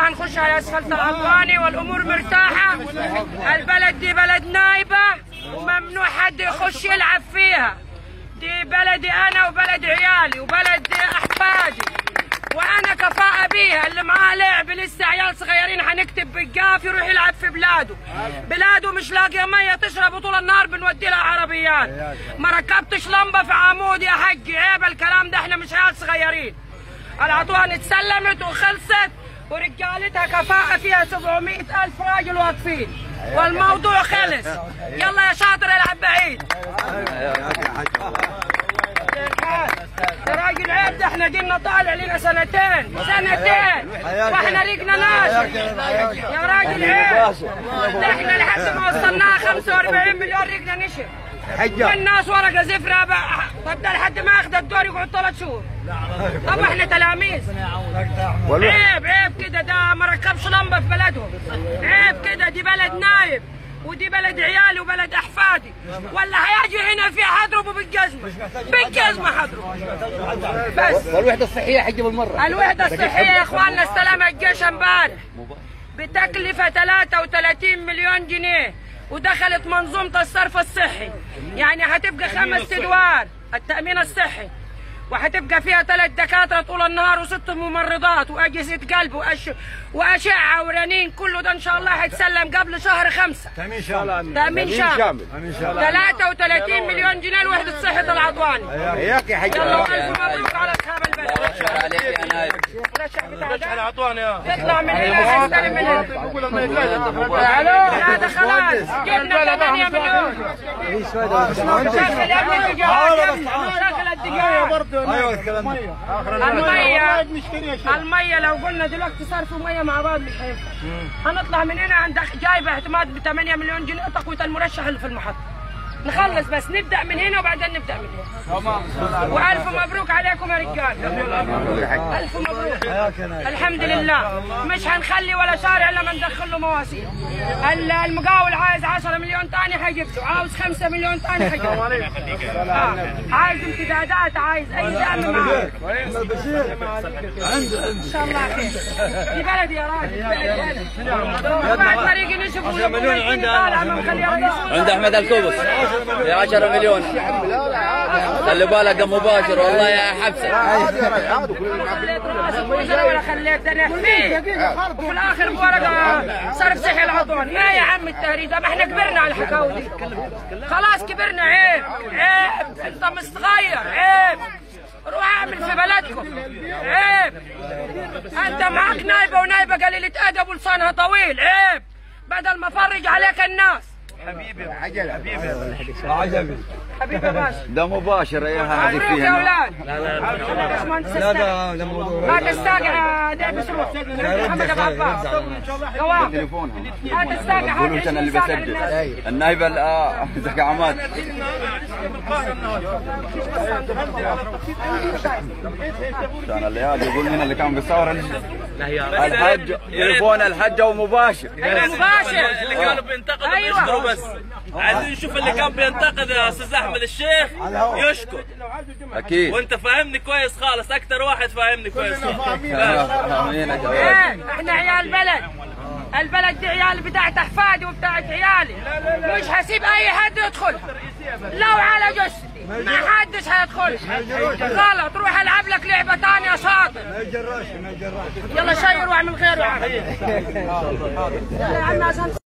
هنخشها يا اسفلت العطواني والامور مرتاحه البلد دي بلد نايبه وممنوع حد يخش يلعب فيها دي بلدي انا وبلد عيالي وبلد احفادي وانا كفاءه بيها اللي معاه لعب لسه عيال صغيرين هنكتب بالقاف يروح يلعب في بلاده بلاده مش لاقيه ميه تشرب طول النهار بنودي لها عربيات ما ركبتش لمبه في عمود يا حج عيب الكلام ده احنا مش عيال صغيرين العطوان اتسلمت وخلصت ورجالتها كفاءة فيها 700 ألف راجل واقفين والموضوع خلص يلا يا شاطر العب بعيد يا راجل عيب ده احنا دينا طالع لنا سنتين سنتين واحنا ريقنا ناشف يا راجل عيب ده احنا لحد ما وصلناها 45 مليون ريقنا نشف والناس ورقه زفره بقى طب ده لحد ما ياخد الدور يقعد ثلاث شهور طب احنا تلاميذ عيب عيب كده ده ما ركبش لمبه في بلدهم عيب كده دي بلد نايب ودي بلد عيالي وبلد احفادي ولا هيجي هنا في حضربه بالجزمه بالجزمه حضربه بس والوحده الصحيه حجه بالمره الوحدة الصحية يا اخواننا استلمها الجيش امبارح بتكلفة 33 مليون جنيه ودخلت منظومة الصرف الصحي يعني هتبقى خمس ادوار التأمين الصحي وهتبقى فيها ثلاث دكاترة طول النهار وست ممرضات وأجهزة قلب وأش... وأشعة ورنين كله ده إن شاء الله هيتسلم قبل شهر خمسة تامين شامل تأمين شامل تامين شامل 33 مليون جنيه لوحدة صحة العطواني اياك يا حاج يلا وألف مبروك على أصحاب البلد اشكر عليك يا نايب الرشح بتاع ده. العطوان يا تطلع من هنا هيستلم من هنا لا ده خلاص جبنا 8 مليون شغل يا ابني التجارة شغل التجارة ايوه الكلام ده المية المية لو قلنا دلوقتي صرف ومية مع بعض مش هينفع هنطلع من هنا عند جايبة اعتماد ب 8 مليون جنيه تقوية المرشح اللي في المحطة نخلص بس نبدا من هنا وبعدين نبدا من هنا والف مبروك عليكم يا رجال الف مبروك الحمد لله مش هنخلي ولا شارع الا ما ندخل له مواسير ال- المقاول عايز 10 مليون ثاني حيجيب له عاوز 5 مليون ثاني حيجيب له آه. عايز امتدادات عايز اي دعم معاه ان شاء الله خير دي بلدي يا راجل بلد بعد طريق نشوف مليون عندها عند احمد الكوبس ب 10 مليون خلي بالك ده مباشر والله يا حبسه خليت راسك وزرع ولا خليت انا فيه وفي الاخر بورقه صرف صحي العطون يا يا عم التهريج ما احنا كبرنا على الحكاوي دي خلاص كبرنا عيب عيب انت مستغير عيب روح اعمل في بلدكم عيب انت معك نايبه ونايبه قليله ادب ولسانها طويل عيب بدل ما فرج عليك الناس عجبي حبيبي باشا ده مباشر يا هذه مبروك يا فيها اولاد باشمهندس لا الساقع. ده ده موضوع هذا الساقع ده بسرعه محمد ابو عباس قوام تليفونها هذا الساقع قولوا هذا انت انا اللي الساقع بسجل للناس. النايب ال- زكي عماد كان اللي هذا يقول لنا اللي كان بيصور الحج تليفون الحجه ومباشر ايوه مباشر اللي كانوا بينتقدوا أيوة. بيشكروا بس عايزين نشوف اللي كان بينتقد يا استاذ احمد الشيخ يشكر اكيد وانت فاهمني كويس خالص اكثر واحد فاهمني كويس امين يا جواد ايه احنا عيال بلد البلد دي عيال بتاعت احفادي وبتاعت عيالي مش هسيب اي حد يدخل لو على جثتي ما حدش هيدخل غلط روح العب لك لعبه ثانيه شاطر ما يجراش ما يجراش يلا شير واعمل خير يا عم يلا يا عم عشان